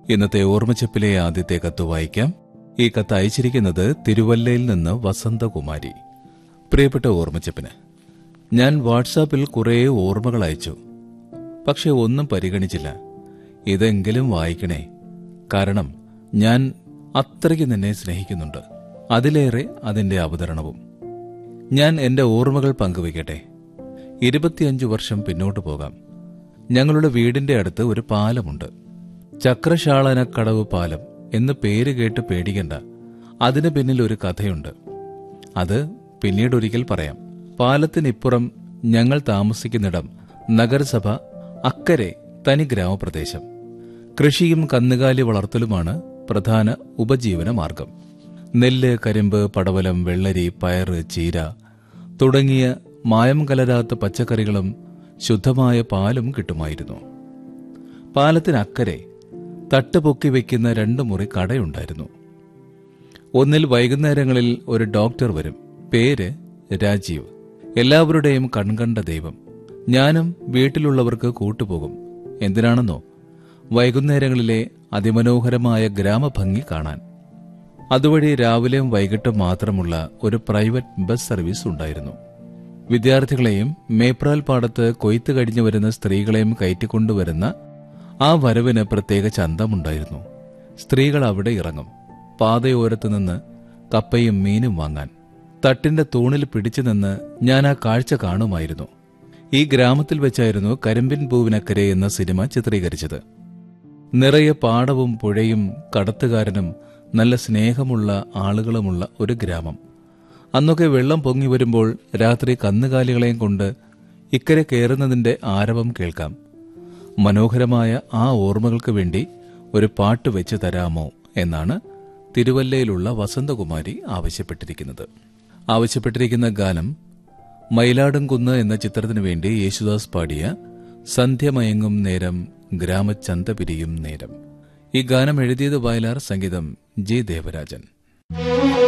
ഇന്നത്തെ ഓർമ്മച്ചപ്പിലെ ആദ്യത്തെ കത്ത് വായിക്കാം ഈ കത്ത് അയച്ചിരിക്കുന്നത് തിരുവല്ലയിൽ നിന്ന് വസന്തകുമാരി പ്രിയപ്പെട്ട ഓർമ്മച്ചപ്പിന് ഞാൻ വാട്സാപ്പിൽ കുറേ ഓർമ്മകൾ അയച്ചു പക്ഷെ ഒന്നും പരിഗണിച്ചില്ല ഇതെങ്കിലും വായിക്കണേ കാരണം ഞാൻ അത്രയ്ക്ക് നിന്നെ സ്നേഹിക്കുന്നുണ്ട് അതിലേറെ അതിന്റെ അവതരണവും ഞാൻ എന്റെ ഓർമ്മകൾ പങ്കുവയ്ക്കട്ടെ ഇരുപത്തിയഞ്ചു വർഷം പിന്നോട്ട് പോകാം ഞങ്ങളുടെ വീടിന്റെ അടുത്ത് ഒരു പാലമുണ്ട് ചക്രശാളനക്കടവ് പാലം എന്ന് പേര് കേട്ട് പേടിക്കണ്ട അതിന് പിന്നിൽ ഒരു കഥയുണ്ട് അത് പിന്നീട് ഒരിക്കൽ പറയാം പാലത്തിനിപ്പുറം ഞങ്ങൾ താമസിക്കുന്നിടം നഗരസഭ അക്കരെ തനി ഗ്രാമപ്രദേശം കൃഷിയും കന്നുകാലി വളർത്തലുമാണ് പ്രധാന ഉപജീവന മാർഗം നെല്ല് കരിമ്പ് പടവലം വെള്ളരി പയറ് ചീര തുടങ്ങിയ മായം കലരാത്ത പച്ചക്കറികളും ശുദ്ധമായ പാലും കിട്ടുമായിരുന്നു പാലത്തിനക്കരെ തട്ടുപൊക്കി വെക്കുന്ന രണ്ട് മുറി കടയുണ്ടായിരുന്നു ഒന്നിൽ വൈകുന്നേരങ്ങളിൽ ഒരു ഡോക്ടർ വരും പേര് രാജീവ് എല്ലാവരുടെയും കൺകണ്ട ദൈവം ഞാനും വീട്ടിലുള്ളവർക്ക് കൂട്ടുപോകും എന്തിനാണെന്നോ വൈകുന്നേരങ്ങളിലെ അതിമനോഹരമായ ഗ്രാമഭംഗി കാണാൻ അതുവഴി രാവിലെയും വൈകിട്ടും മാത്രമുള്ള ഒരു പ്രൈവറ്റ് ബസ് സർവീസ് ഉണ്ടായിരുന്നു വിദ്യാർത്ഥികളെയും മേപ്രാൽ പാടത്ത് കൊയ്ത്ത് കഴിഞ്ഞു വരുന്ന സ്ത്രീകളെയും കയറ്റിക്കൊണ്ടുവരുന്ന ആ വരവിന് പ്രത്യേക ചന്തമുണ്ടായിരുന്നു സ്ത്രീകൾ അവിടെ ഇറങ്ങും പാതയോരത്ത് നിന്ന് കപ്പയും മീനും വാങ്ങാൻ തട്ടിന്റെ തൂണിൽ പിടിച്ചു നിന്ന് ഞാൻ ആ കാഴ്ച കാണുമായിരുന്നു ഈ ഗ്രാമത്തിൽ വെച്ചായിരുന്നു കരിമ്പിൻ പൂവിനക്കരെ എന്ന സിനിമ ചിത്രീകരിച്ചത് നിറയെ പാടവും പുഴയും കടത്തുകാരനും നല്ല സ്നേഹമുള്ള ആളുകളുമുള്ള ഒരു ഗ്രാമം അന്നൊക്കെ വെള്ളം പൊങ്ങി വരുമ്പോൾ രാത്രി കന്നുകാലികളെയും കൊണ്ട് ഇക്കരെ കയറുന്നതിന്റെ ആരവം കേൾക്കാം മനോഹരമായ ആ ഓർമ്മകൾക്ക് വേണ്ടി ഒരു പാട്ട് വെച്ച് തരാമോ എന്നാണ് തിരുവല്ലയിലുള്ള വസന്തകുമാരി ആവശ്യപ്പെട്ടിരിക്കുന്നത് ആവശ്യപ്പെട്ടിരിക്കുന്ന ഗാനം മയിലാടുംകുന്ന് എന്ന ചിത്രത്തിനു വേണ്ടി യേശുദാസ് പാടിയ സന്ധ്യമയങ്ങും നേരം ഗ്രാമചന്ത പിരിയും നേരം ഈ ഗാനം എഴുതിയത് വയലാർ സംഗീതം ജി ദേവരാജൻ